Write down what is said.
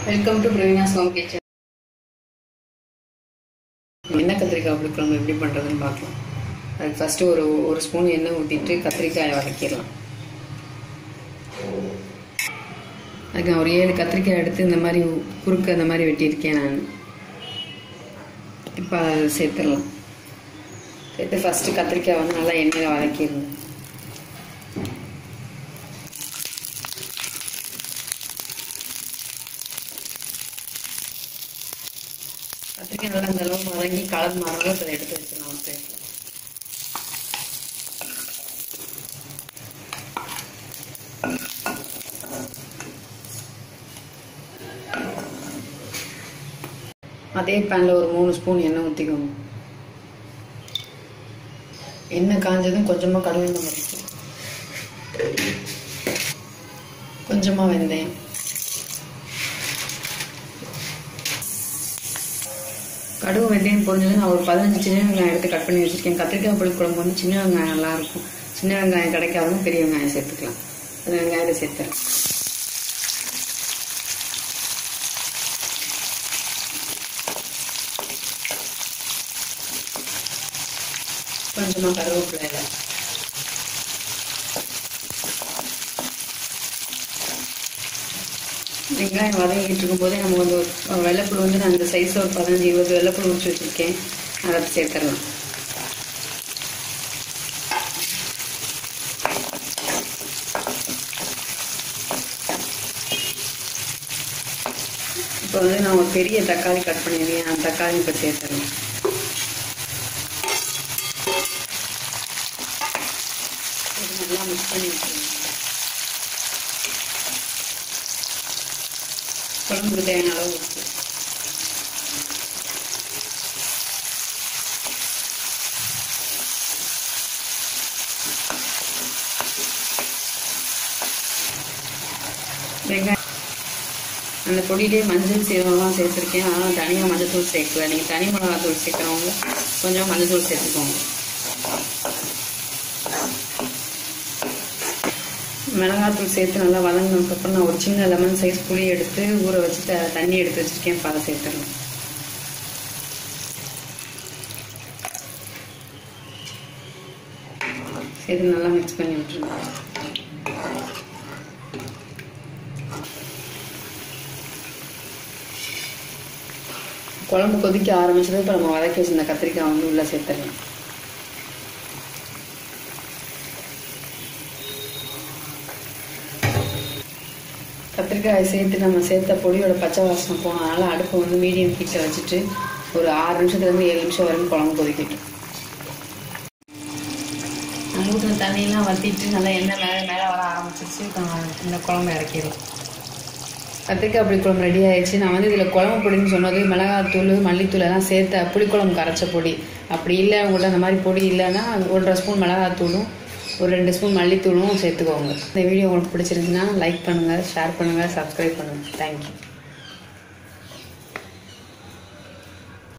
welcome to Praveena's home kitchen எண்ணெய் கத்திரிக்காய் புளிக்குழம்பு எப்படி பண்ணுறதுன்னு பார்க்கலாம் அதுக்கு ஃபஸ்ட்டு ஒரு ஒரு ஸ்பூன் எண்ணெய் ஊற்றிட்டு கத்திரிக்காயை வதக்கிடலாம் அதுக்கு நான் ஒரு ஏழு கத்திரிக்காய் எடுத்து இந்த மாதிரி குறுக்கு அந்த மாதிரி வெட்டியிருக்கேன் நான் இப்போ அதை சேர்த்துடலாம் சேர்த்து ஃபஸ்ட்டு கத்திரிக்காய் வந்து நல்லா எண்ணெயில் வதக்கிடணும் கத்திரிக்காய் நல்லா இந்த அளவுக்கு வதங்கி கலர் மாறவும் அதை எடுத்து வச்சிடலாம் ஒரு பிளேட்டில் அதே பேனில் ஒரு மூணு ஸ்பூன் எண்ணெய் ஊற்றிக்கோங்க எண்ணெய் காஞ்சதும் கொஞ்சமாக கடுகு மடிச்சு கொஞ்சமாக வெந்தயம் கடுகு வெந்தயம் பொரிஞ்சது நான் ஒரு பதினஞ்சு சின்ன வெங்காயம் எடுத்து கட் பண்ணி வச்சிருக்கேன் கத்திரிக்காய் புளி குழம்பு வந்து சின்ன வெங்காயம் நல்லா இருக்கும் சின்ன வெங்காயம் கிடைக்காதும் பெரிய வெங்காயம் சேர்த்துக்கலாம் அந்த வெங்காயத்தை சேர்த்துறேன் கொஞ்சமாக கருவேப்பிலை வெங்காயம் வதங்கிட்டு இருக்கும்போதே நம்ம வந்து ஒரு வெள்ளைப்புழு வந்து நான் இந்த சைஸில் ஒரு பதினஞ்சு இருபது வெள்ளைப்புழு உரிச்சு வச்சுருக்கேன் அதை சேர்த்துடலாம் இப்போ வந்து நான் ஒரு பெரிய தக்காளி கட் பண்ணியிருக்கேன் அந்த தக்காளி இப்போ சேர்த்துடலாம் நல்லா மிக்ஸ் பண்ணி வச்சுருங்க குழம்புக்கு தேவையான அளவு உப்பு வெங்காயம் அந்த பொடியிலே மஞ்சள் சீரகம்லாம் சேர்த்துருக்கேன் அதனால் தனியாக மஞ்சள் தூள் சேர்க்கல நீங்கள் தனி மிளகா தூள் சேர்க்குறவங்க கொஞ்சம் மஞ்சள் தூள் சேர்த்துக்கோங்க மிளகாத்தூள் சேர்த்து நல்லா வதங்கினதுக்கப்புறம் நான் ஒரு சின்ன லெமன் சைஸ் புளி எடுத்து ஊற வச்சு த தண்ணி எடுத்து வச்சுருக்கேன் இப்போ அதை சேர்த்துடலாம் சேர்த்து நல்லா மிக்ஸ் பண்ணி விட்டுருங்க குழம்பு கொதிக்க ஆரம்பிச்சது இப்போ நம்ம வதக்கி வச்சிருந்த கத்திரிக்காய் வந்து உள்ளே சேர்த்துடலாம் கத்திரிக்காயை சேர்த்து நம்ம சேர்த்த பொடியோட பச்சை வாசனை போனதுனால அடுப்பை வந்து மீடியம் ஹீட்டில் வச்சுட்டு ஒரு ஆறு நிமிஷத்துலேருந்து ஏழு நிமிஷம் வரைக்கும் குழம்பு கொதிக்கட்டும் நான் ஊற்றின தண்ணியெல்லாம் வற்றிட்டு நல்லா எண்ணெய் மேலே மேலே வர ஆரம்பிச்சிருச்சு இந்த குழம்பு இறக்கிடலாம் கத்திரிக்காய் புளி குழம்பு ரெடி ஆயிடுச்சு நான் வந்து இதில் குழம்பு பொடின்னு சொன்னது மிளகாத்தூள் மல்லித்தூள் எல்லாம் சேர்த்து புளிக்குழம்பு கரைச்ச பொடி அப்படி இல்லை உங்கள்கிட்ட அந்த மாதிரி பொடி இல்லைன்னா ஒன்றரை ஸ்பூன் மிளகாத்தூளும் ஒரு ரெண்டு ஸ்பூன் மல்லித்தூளும் சேர்த்துக்கோங்க இந்த வீடியோ உங்களுக்கு பிடிச்சிருந்துச்சுன்னா லைக் பண்ணுங்கள் ஷேர் பண்ணுங்கள் சப்ஸ்கிரைப் பண்ணுங்கள் தேங்க்யூ